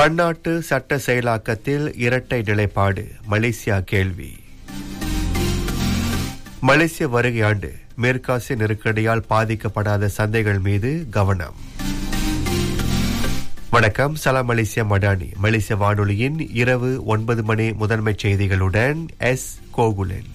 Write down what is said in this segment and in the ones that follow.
பன்னாட்டு சட்ட செயலாக்கத்தில் இரட்டை நிலைப்பாடு மலேசியா கேள்வி மலேசிய வருகை ஆண்டு மேற்காசிய நெருக்கடியால் பாதிக்கப்படாத சந்தைகள் மீது கவனம் வணக்கம் சலாம் மலேசியா மடானி மலேசிய வானொலியின் இரவு ஒன்பது மணி முதன்மை செய்திகளுடன் எஸ் கோகுலன்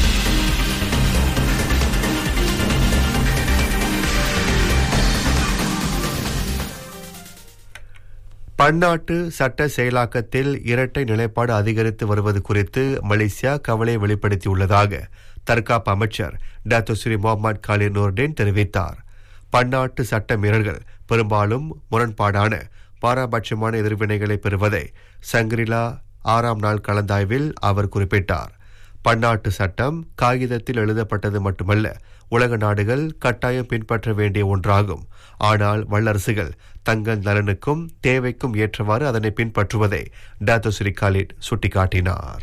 பன்னாட்டு சட்ட செயலாக்கத்தில் இரட்டை நிலைப்பாடு அதிகரித்து வருவது குறித்து மலேசியா கவலை வெளிப்படுத்தியுள்ளதாக தற்காப்பு அமைச்சர் doctor Seri Mohamed Khaled Nordin தெரிவித்தார் பன்னாட்டு சட்ட மீறல்கள் பெரும்பாலும் முரண்பாடான பாரபட்சமான எதிர்வினைகளை பெறுவதை சங்கிரிலா ஆறாம் நாள் கலந்தாய்வில் அவர் குறிப்பிட்டார் பன்னாட்டு சட்டம் காகிதத்தில் எழுதப்பட்டது மட்டுமல்ல உலக நாடுகள் கட்டாயம் பின்பற்ற வேண்டிய ஒன்றாகும் ஆனால் வல்லரசுகள் தங்கள் நலனுக்கும் தேவைக்கும் ஏற்றவாறு அதனை பின்பற்றுவதை டாத்தோ ஸ்ரீ காலிட் சுட்டிக்காட்டினார்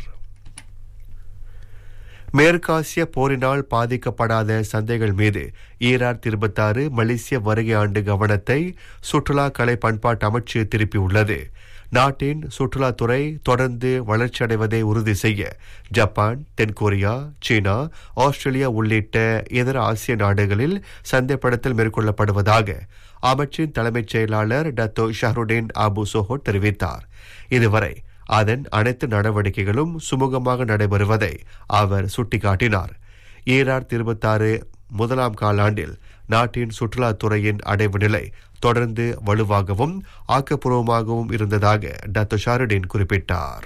மேற்காசிய போரினால் பாதிக்கப்படாத சந்தைகள் மீது ஈரார் இருபத்தாறு மலேசிய வருகை ஆண்டு கவனத்தை சுற்றுலா கலை பண்பாட்டு அமைச்சு திருப்பியுள்ளது நாட்டின் சுற்றுலாத்துறை தொடர்ந்து வளர்ச்சியடைவதை உறுதி செய்ய ஜப்பான் தென்கொரியா சீனா ஆஸ்திரேலியா உள்ளிட்ட இதர ஆசிய நாடுகளில் சந்தைப்படுத்தல் மேற்கொள்ளப்படுவதாக அமைச்சின் தலைமைச் செயலாளர் டத்தோ ஷஹருடீன் அபு சோஹோ தெரிவித்தார் இதுவரை அதன் அனைத்து நடவடிக்கைகளும் சுமூகமாக நடைபெறுவதை அவர் சுட்டிக்காட்டினார் ஈரார் இருபத்தாறு முதலாம் காலாண்டில் நாட்டின் சுற்றுலாத்துறையின் அடைவு நிலை தொடர்ந்து வலுவாகவும் ஆக்கப்பூர்வமாகவும் இருந்ததாக டாக்டர் ஷாருடீன் குறிப்பிட்டார்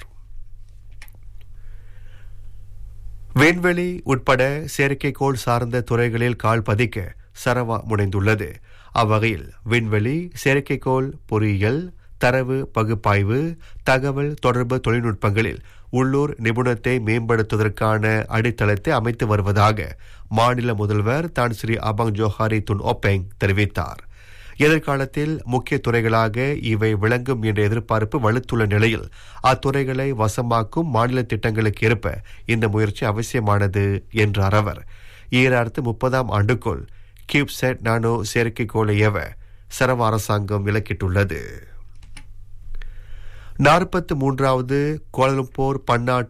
விண்வெளி உட்பட செயற்கைக்கோள் சார்ந்த துறைகளில் கால் பதிக்க சரவா முனைந்துள்ளது அவ்வகையில் விண்வெளி செயற்கைக்கோள் பொறியியல் தரவு பகுப்பாய்வு தகவல் தொடர்பு தொழில்நுட்பங்களில் உள்ளூர் நிபுணத்தை மேம்படுத்துவதற்கான அடித்தளத்தை அமைத்து வருவதாக மாநில முதல்வர் தான் Seri Abang Johari Tun Openg தெரிவித்தார் எதிர்காலத்தில் முக்கிய துறைகளாக இவை விளங்கும் என்ற எதிர்பார்ப்பு வலுத்துள்ள நிலையில் அத்துறைகளை வசமாக்கும் மாநில திட்டங்களுக்கு ஏற்ப இந்த முயற்சி அவசியமானது என்றார் அவர் ஈராயிரத்து முப்பதாம் ஆண்டுக்குள் கியூப்செட் நானோ செயற்கைக்கோளை ஏவ சரவ அரசாங்கம் விலக்கிட்டுள்ளது நாற்பத்தி மூன்றாவது கோலம்பூர் பன்னாட்டு